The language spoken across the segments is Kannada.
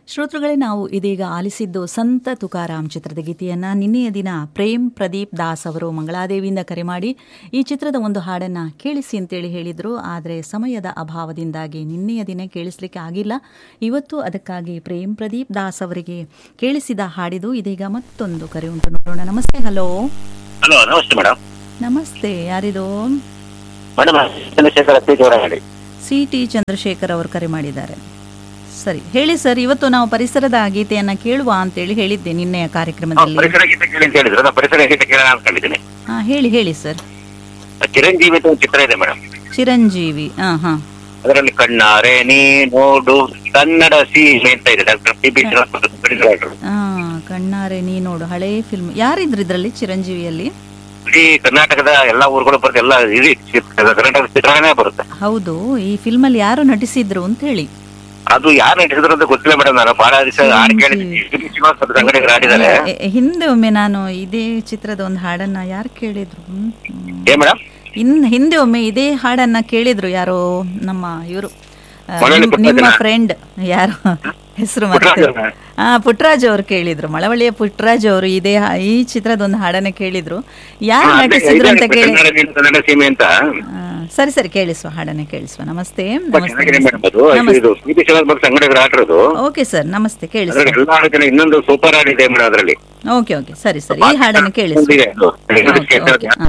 ಶ್ರೋತೃಗಳೇ ನಾವು ಇದೀಗ ಆಲಿಸಿದ್ದು ಸಂತ ತುಕಾರಾಮ್ ಚಿತ್ರದ ಗೀತೆಯನ್ನು ನಿನ್ನೆಯ ದಿನ ಪ್ರೇಮ್ ಪ್ರದೀಪ್ ದಾಸ್ ಅವರು ಮಂಗಳಾದೇವಿಯಿಂದ ಕರೆ ಮಾಡಿ ಈ ಚಿತ್ರದ ಒಂದು ಹಾಡನ್ನು ಕೇಳಿಸಿ ಅಂತೇಳಿ ಹೇಳಿದರು ಆದರೆ ಸಮಯದ ಅಭಾವದಿಂದಾಗಿ ನಿನ್ನೆಯ ದಿನ ಕೇಳಿಸ್ಲಿಕ್ಕೆ ಆಗಿಲ್ಲ ಇವತ್ತು ಅದಕ್ಕಾಗಿ ಪ್ರೇಮ್ ಪ್ರದೀಪ್ ದಾಸ್ ಅವರಿಗೆ ಕೇಳಿಸಿದ ಹಾಡಿದು ಇದೀಗ ಮತ್ತೊಂದು ಕರೆ ಉಂಟು ನೋಡೋಣ ನಮಸ್ತೆ ಹಲೋ ಹಲೋ ನಮಸ್ತೆ ಮೇಡಮ್ ನಮಸ್ತೆ ಯಾರಿದು ಮೇಡಮ್ ಚಂದ್ರಶೇಖರ್ ಅತ್ತಿ ಜೋಡಂಗಡಿ ಸಿ ಟಿ ಚಂದ್ರಶೇಖರ್ ಅವರು ಕರೆ ಮಾಡಿದ್ದಾರೆ ಸರಿ ಹೇಳಿ ಸರ್ ಇವತ್ತು ನಾವು ಪರಿಸರದ ಗೀತೆಯನ್ನ ಕೇಳುವ ಅಂತೇಳಿ ಹೇಳಿದ್ದೆ ನಿನ್ನೆಯ ಕಾರ್ಯಕ್ರಮದಲ್ಲಿ ಪರಿಸರ ಗೀತೆ ಕೇಳಿ ಅಂತ ಹೇಳಿದ್ರು ನಾನು ಪರಿಸರ ಗೀತೆ ಕೇಳೋಣ ಅನ್ಕೊಂಡಿದ್ದೀನಿ ಹಾ ಹೇಳಿ ಹೇಳಿ ಸರ್ ಚಿರಂಜೀವಿ ಅಂತ ಒಂದು ಚಿತ್ರ ಇದೆ ಮೇಡಮ್ ಚಿರಂಜೀವಿ ಹಾ ಹಾ ಅದರಲ್ಲಿ ಕಣ್ಣಾರೆ ನೀ ನೋಡು ಕನ್ನಡ ಸೀಮೆ ಅಂತ ಇದೆ ಡಾಕ್ಟರ್ ಪಿ ಬಿ ಶ್ರೀನಿವಾಸ ಹಾ ಕಣ್ಣಾರೆ ನೀ ನೋಡು ಹಳೇ ಫಿಲ್ಮ್ ಯಾರಿದ್ರು ಇದ್ರಲ್ಲಿ ಚಿರಂಜೀವಿಯಲ್ಲಿ ಇಡೀ ಕರ್ನಾಟಕದ ಎಲ್ಲಾ ಊರುಗಳು ಬರುತ್ತೆ ಎಲ್ಲ ಇಡೀ ಚಿ- ಕರ್ನಾಟಕ ಚಿತ್ರಣನೇ ಬರುತ್ತೆ ಹೌದು ಈ ಫಿಲ್ಮಲ್ಲಿ ಯಾರು ನಟಿಸಿದ್ರು ಅಂತ ಹೇಳಿ ಅದು ಯಾರು ನಟಿಸಿದ್ರು ಅಂತ ಗೊತ್ತಿಲ್ಲ ಮೇಡಮ್ ನಾನು ಬಹಳ ದಿವಸ ಹಾಡು ಕೇಳಿದ್ದೀನಿ ಪಿ ಬಿ ಶ್ರೀನಿವಾಸ ಅಂಗಡಿಗೆ ಆಡಿದ್ದಾರೆ ಎ- ಎ- ಹಿಂದೆ ಒಮ್ಮೆ ನಾನು ಇದೇ ಚಿತ್ರದ ಒಂದು ಹಾಡನ್ನ ಯಾರು ಕೇಳಿದ್ರು ಹ್ಮ್, ಹ್ಮ್. ಏ ಮೇಡಮ್ ಇನ್ ಹಿಂದೆ ಒಮ್ಮೆ ಇದೇ ಹಾಡನ್ನ ಕೇಳಿದ್ರು ಯಾರೋ ನಮ್ಮ ಇವರು ಮಳವಳ್ಳಿ ನಿಮ್ಮ ಪುಟ್ಟರಾಜನ? ಫ್ರೆಂಡ್ ಯಾರು ಹೆಸರು ಪುಟ್ಟರಾಜ ಮತ್ತೆ ಹಾ ಪುಟ್ಟರಾಜ್ ಅವರು ಕೇಳಿದ್ರು ಮಳವಳ್ಳಿಯ ಪುಟ್ಟರಾಜ್ ಅವರು ಇದೇ ಹಾ- ಈ ಚಿತ್ರದ ಒಂದು ಹಾಡನ್ನ ಕೇಳಿದ್ರು ಯಾರು ಹಾ, ಅದೇ ನಟಿಸಿದ್ರು ಅಂತ ಇದೆ, ಕೇಳಿ ಕನ್ನಡ ನೀನು ಕನ್ನಡ ಸೀಮೆ ಅಂತ ಆ, ಸರಿ ಸರಿ ಕೇಳಿಸುವ ಹಾಡನ್ನ ಕೇಳಿಸುವ ನಮಸ್ತೆ ತುಂಬಾ ನಮಸ್ತೆ ಚೆನ್ನಾಗಿದೆ ಮೇಡಮ್ ಅದು ನಮಸ್ತೆ ಇದು ಪಿ ಬಿ ಶ್ರೀನಿವಾಸ ಭಟ್ ಸಂಗಡಿಗರ ಆಟಿರೋದು ಓಕೆ ಸರ್ ನಮಸ್ತೆ ಕೇಳಿಸುವ ಅದ್ರಲ್ಲಿ ಎಲ್ಲ ಹಾಡುಗಳು ಇನ್ನೊಂದು ಸೂಪರ್ ಹಾಡ್ ಇದೆ ಮೇಡಮ್ ಅದರಲ್ಲಿ ಓಕೆ ಓಕೆ ಸರಿ ಸರಿ ಈ ಹಾಡನ್ನು ಕೇಳಿಸುವ ಇದೆ ಅದು. ಓಕೆ, ಓಕೆ, ಹಾ.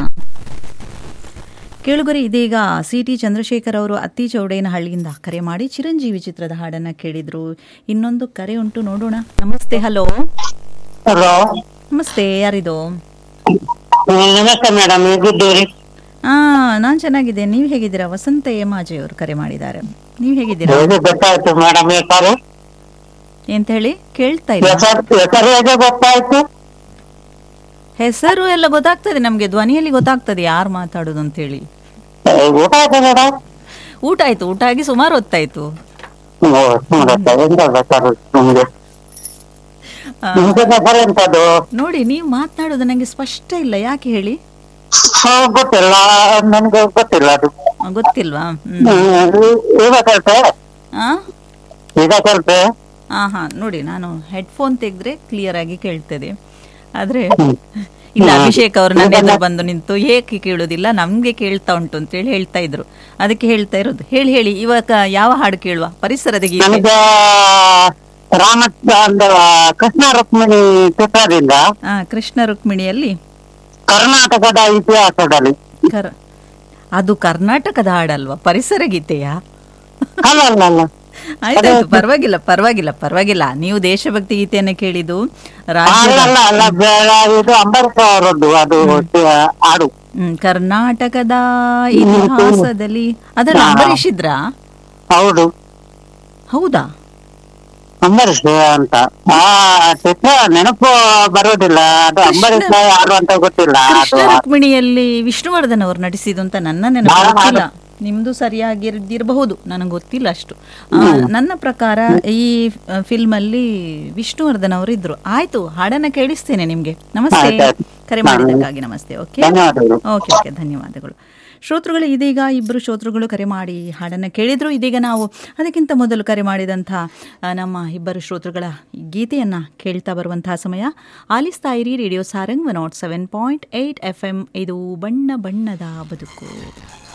ಕೇಳುಗರೆ ಇದೀಗ ಸಿ ಟಿ ಚಂದ್ರಶೇಖರ್ ಅವರು ಅತ್ತಿ ಚೌಡೇನಹಳ್ಳಿಯಿಂದ ಕರೆ ಮಾಡಿ ಚಿರಂಜೀವಿ ಚಿತ್ರದ ಹಾಡನ್ನ ಕೇಳಿದ್ರು ಇನ್ನೊಂದು ಕರೆ ಉಂಟು ನೋಡೋಣ ನಮಸ್ತೆ ಹಲೋ ಹಲೋ ನಮಸ್ತೆ ಯಾರಿದು ನಮಸ್ತೆ ಮೇಡಮ್ ಹೇಗಿದ್ದೀರಿ ಹಾ ನಾನ್ ಚೆನ್ನಾಗಿದೆ ನೀವು ಹೇಗಿದ್ದೀರಾ ವಸಂತ ಹೇಮಾಜಿ ಅವರು ಕರೆ ಮಾಡಿದ್ದಾರೆ ನೀವು ಹೇಗಿದ್ದೀರಾ ಹೇಗೆ ಗೊತ್ತಾಯ್ತು ಮೇಡಮ್ ಹೆಸರು ಎಂತ ಹೇಳಿ ಕೇಳ್ತಾ ಇಲ್ಲ ಹೆಸರು ಹೆಸರು ಹೇಗೆ ಗೊತ್ತಾಯ್ತು ಹೆಸರು ಎಲ್ಲ ಗೊತ್ತಾಗ್ತದೆ ನಮ್ಗೆ ಧ್ವನಿಯಲ್ಲಿ ಗೊತ್ತಾಗ್ತದೆ ಯಾರು ಮಾತಾಡೋದು ಅಂತ ಹೇಳಿ ಏ, ಊಟ ಆಯ್ತು ಮೇಡಮ್ ಊಟ ಆಯ್ತು ಊಟ ಆಗಿ ಸುಮಾರು ಹೊತ್ತಾಯ್ತು ಓ ನೋಡಪ್ಪ ಎಂತ ಹೆಸರು ನಿಮ್ಗೆ ಆ, ನಿಮ್ಗೆ ಹೆಸರು ಎಂತದ್ದು ನೋಡಿ ನೀವು ಮಾತನಾಡೋದು ನಂಗೆ ಸ್ಪಷ್ಟ ಇಲ್ಲ ಯಾಕೆ ಹೇಳಿ ಹಾ, ಗೊತ್ತಿಲ್ಲ ನನ್ಗೆ ಗೊತ್ತಿಲ್ಲ ಅದು ಆ, ಗೊತ್ತಿಲ್ವಾ ಹ್ಮ್ ಹ್ಮ್, ಈ- ಈಗ ಸ್ವಲ್ಪ ಆ ಈಗ ಸ್ವಲ್ಪ ಹಾ ಹಾ ನೋಡಿ ನಾನು ಹೆಡ್ಫೋನ್ ತೆಗೆದ್ರೆ ಕ್ಲಿಯರ್ ಆಗಿ ಕೇಳ್ತದೆ ಆದ್ರೆ ಇಲ್ಲ ಅಭಿಷೇಕ್ ಅವರು ನನ್ನ ಎದುರು ಬಂದು ನಿಂತು ಏಕೆ ಕೇಳೋದಿಲ್ಲ ನಮ್ಗೆ ಕೇಳ್ತಾ ಉಂಟು ಅಂತ ಹೇಳಿ ಹೇಳ್ತಾ ಇದ್ರು ಅದಕ್ಕೆ ಹೇಳ್ತಾ ಇರೋದು ಹೇಳಿ ಹೇಳಿ ಇವಾಗ ಯಾವ ಹಾಡು ಕೇಳುವ ಪರಿಸರದ ಗೀತೆ ನನಗೆ ರಾಮ ಅಂದ್ರೆ ಕೃಷ್ಣ ರುಕ್ಮಿಣಿ ಚಿತ್ರದಿಂದ ಆ ಕೃಷ್ಣ ರುಕ್ಮಿಣಿಯಲ್ಲಿ ಕರ್ನಾಟಕದ ಇತಿಹಾಸದಲ್ಲಿ ಕರ ಅದು ಕರ್ನಾಟಕದ ಹಾಡಲ್ವಾ ಪರಿಸರ ಗೀತೆಯಾ ಅಲ್ಲ ಅಲ್ಲ ಅಲ್ಲ ಆಯ್ತಾಯ್ತು ಪರವಾಗಿಲ್ಲ ಪರವಾಗಿಲ್ಲ ಪರವಾಗಿಲ್ಲ ನೀವು ದೇಶಭಕ್ತಿ ಗೀತೆಯನ್ನ ಕೇಳಿದ್ದು ರಾಜ್ಯದ ಅಲ್ಲ ಅಲ್ಲ ಬೇಡ ಇದು ಅಂಬರೀಷ್ ಅವರದ್ದು ಅದು ಹಾಡು ಹ್ಮ್, ಕರ್ನಾಟಕದ ಇತಿಹಾಸದಲ್ಲಿ ಅದರ ಅಂಬರೀಷ್ ಇದ್ರಾ ಹೌದು ಹೌದಾ ಅಂಬರೀಷ್ ಅಂತ ಆ ಚಿತ್ರ ನೆನಪು ಬರೋದಿಲ್ಲ ಅದು ಅಂಬರೀಷ್ ಯಾರು ಅಂತ ಗೊತ್ತಿಲ್ಲ ಕೃಷ್ಣ ಅದು ರುಕ್ಮಿಣಿಯಲ್ಲಿ ವಿಷ್ಣುವರ್ಧನ್ ಅವರು ನಟಿಸಿದ್ದು ಅಂತ ನನ್ನ ನೆನಪು ಗೊತ್ತಿಲ್ಲ ನಿಮ್ದು ಸರಿಯಾಗಿರ್ದಿರಬಹುದು ನನಗೆ ಗೊತ್ತಿಲ್ಲ ಅಷ್ಟು ಆ, ನನ್ನ ಪ್ರಕಾರ ಈ ಫಿಲ್ಮ್ ಅಲ್ಲಿ ವಿಷ್ಣುವರ್ಧನ್ ಅವರು ಇದ್ರು ಆಯ್ತು ಹಾಡನ್ನ ಕೇಳಿಸ್ತೇನೆ ನಿಮ್ಗೆ ನಮಸ್ತೆ ಆಯ್ತಾಯ್ತು. ಕರೆ ಮಾಡಿದ್ದಕ್ಕಾಗಿ ನಮಸ್ತೆ ಓಕೆ ಧನ್ಯವಾದಗಳು ಓಕೆ ಓಕೆ ಧನ್ಯವಾದಗಳು ಶ್ರೋತೃಗಳು ಇದೀಗ ಇಬ್ಬರು ಶ್ರೋತೃಗಳು ಕರೆ ಮಾಡಿ ಹಾಡನ್ನು ಕೇಳಿದ್ರು ಇದೀಗ ನಾವು ಅದಕ್ಕಿಂತ ಮೊದಲು ಕರೆ ಮಾಡಿದಂಥ ಆ, ನಮ್ಮ ಇಬ್ಬರು ಶ್ರೋತೃಗಳ ಗೀತೆಯನ್ನು ಕೇಳ್ತಾ ಬರುವಂತಹ ಸಮಯ ಆಲಿಸ್ತಾ ಇರಿ radio Sarang one naught seven point eight F M ಇದು ಬಣ್ಣ ಬಣ್ಣದ ಬದುಕು